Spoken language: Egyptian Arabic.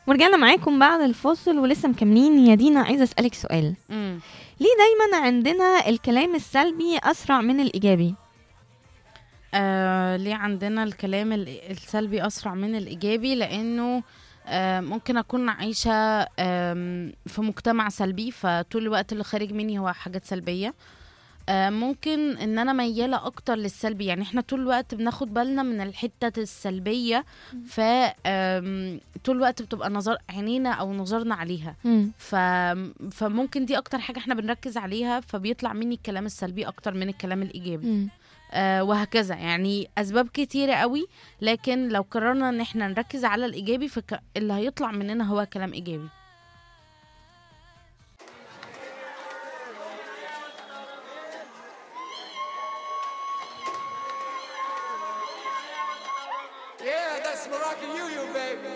ورجعنا معاكم بعد الفاصل ولسه مكملين يا دينا عايزه اسالك سؤال مم. ليه دايما عندنا الكلام السلبي اسرع من الايجابي آه ليه عندنا الكلام ال- السلبي أسرع من الإيجابي لأنه آه ممكن أكون عايشة آم، في مجتمع سلبي فطول الوقت اللي خارج مني هو حاجات سلبية آه ممكن ان انا مياله اكتر للسلبي يعني احنا طول الوقت بناخد بالنا من الحته السلبيه ف آم، طول الوقت بتبقى نظر عينينا او نظرنا عليها مم. ف... فممكن دي اكتر حاجه احنا بنركز عليها فبيطلع مني الكلام السلبي اكتر من الكلام الايجابي مم. آه وهكذا يعني اسباب كتيره قوي لكن لو قررنا ان احنا نركز على الايجابي فاللي هيطلع مننا هو كلام ايجابي Yeah, that's Moroccan you, you baby.